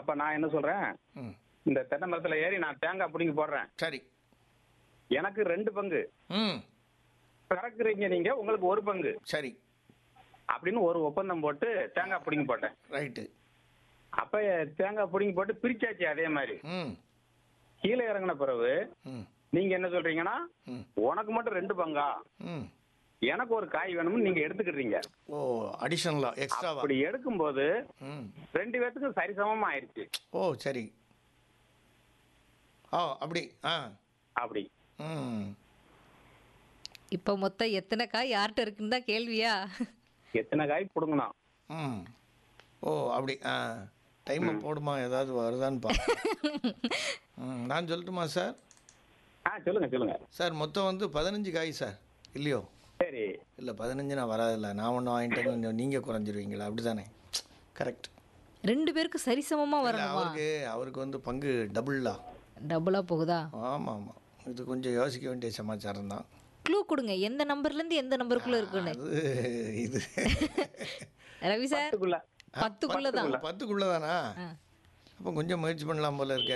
அப்ப நான் என்ன சொல்றேன் ம் இந்த தென்னை மரத்துல ஏறி நான் தேங்காய் பிடிங்கி போடுறேன் சரி எனக்கு ரெண்டு பங்கு ம் பிறக்குறீங்க நீங்க உங்களுக்கு ஒரு பங்கு சரி அப்படின்னு ஒரு ஒப்பந்தம் போட்டு தேங்காய் பிடிங்கி போட்டேன் ரைட்டு அப்ப தேங்காய் பிடிங்கி போட்டு பிரிச்சாச்சு அதே மாதிரி ம் கீழே இறங்கின பிறகு ம் நீங்க என்ன சொல்றீங்கன்னா ம் உனக்கு மட்டும் ரெண்டு பங்கா ம் எனக்கு ஒரு காய் வேணும்னு நீங்க எடுத்துக்கிட்டீங்க ஓ அடிஷனலாக எக்ஸ்ட்ராவா அப்படி எடுக்கும்போது ம் ரெண்டு பேர்த்துக்கும் சரிசமமா ஆயிடுச்சு ஓ சரி ஓ அப்படி ஆ அப்படி ம் இப்போ மொத்தம் எத்தனை காய் யார்கிட்ட இருக்குன்னு தான் கேள்வியா எத்தனை காய் பிடுங்கணும் ம் ஓ அப்படி ஆ டைமை போடுமா ஏதாவது வருதான்னு பா ம் நான் சொல்லட்டுமா சார் ஆ சொல்லுங்க சொல்லுங்க சார் மொத்தம் வந்து பதினஞ்சு காய் சார் இல்லையோ சரி இல்லை பதினஞ்சு நான் வராதில்ல நான் ஒன்று வாங்கிட்டேன்னு நீங்கள் குறைஞ்சிருவீங்களா அப்படி தானே கரெக்ட் ரெண்டு பேருக்கு சரிசமமா இல்லை வரணுமா அவருக்கு அவருக்கு வந்து பங்கு டபுளா டபுளா போகுதா ஆமாம் ஆமாம் இது கொஞ்சம் யோசிக்க வேண்டிய சமாச்சாரம் தான் க்ளூ கொடுங்க எந்த நம்பர்ல இருந்து எந்த நம்பருக்குள்ள இருக்குன்னு அது இது ரவி சார் பத்துக்குள்ள பத்துக்குள்ள தான் பத்துக்குள்ளே தானா ஆ. அப்போ கொஞ்சம் முயற்சி பண்ணலாம் போல இருக்கே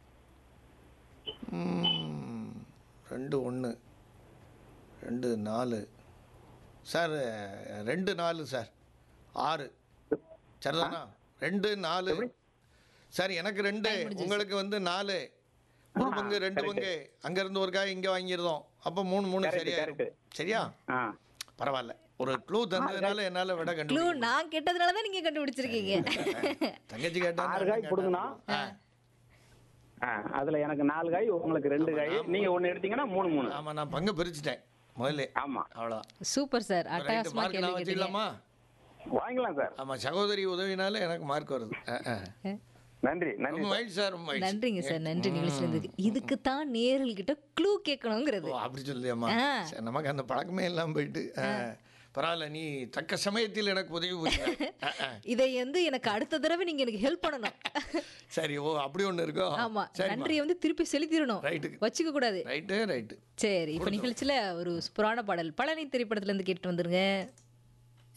ம், ரெண்டு ஒன்று ரெண்டு நாலு சார் ரெண்டு நாலு சார் ஆறு சரிதானா ரெண்டு நாலு சார் எனக்கு ரெண்டு உங்களுக்கு வந்து நாலு ஒரு பங்கு ரெண்டு பங்கு அங்கேருந்து ஒரு காய் இங்கே வாங்கியிருந்தோம் அப்போ மூணு மூணு Correct, சரியா correct. சரியா ஆ பரவாயில்ல ஒரு க்ளூ தந்ததுனால என்னால் விட க்ளூ கண்டுபிடிக்க நான் கேட்டதுனால தான் நீங்க கண்டுபிடிச்சிருக்கீங்க தங்கச்சி கேட்டா ஆறு காய் பிடுங்கனா ஆ அதுல எனக்கு நாலு காய் உங்களுக்கு ரெண்டு காய் நீங்க ஒண்ணு எடுத்தீங்கன்னா மூணு மூணு ஆமாம் நான் பங்கு பிரிச்சுட்டேன் முதல்ல ஆமா அவ்வளோதான் சூப்பர் சார் ரைட்டு அட்டகாசமா மார்க் கேள்வி நான் கேட்டீங்க வச்சுக்கலாமா வாங்கிக்கலாம் சார் ஆமாம் சகோதரி உதவினால எனக்கு மார்க் வருது அஹ், அஹ். நன்றி நன்றி ரொம்ப மகிழ்ச்சி சார் ரொம்ப மகிழ்ச்சி நன்றிங்க சார் நன்றி நிகழ்ச்சியில் இருந்ததுக்கு இதுக்கு தான் நேர்கள்கிட்ட க்ளூ கேட்கணுங்கிறது ஓ அப்படி சொல்லியாம்மா ஆ. சரி, நமக்கு அந்த பழக்கமே இல்லாமல் போயிட்டு அஹ். பரவாயில்ல நீ தக்க சமயத்தில் எனக்கு உதவி புரிஞ்ச அஹ், அஹ். இதை வந்து எனக்கு அடுத்த தடவை நீங்க எனக்கு ஹெல்ப் பண்ணணும் சரி ஓ அப்படி ஒன்று இருக்கோ ஆமா சரி நன்றியை வந்து திருப்பி செலுத்திடணும் ரைட்டு வச்சுக்க கூடாது ரைட்டு ரைட்டு சரி இப்போ நிகழ்ச்சியில ஒரு புராண பாடல் பழனி திரைப்படத்துல இருந்து கேட்டு வந்துருங்க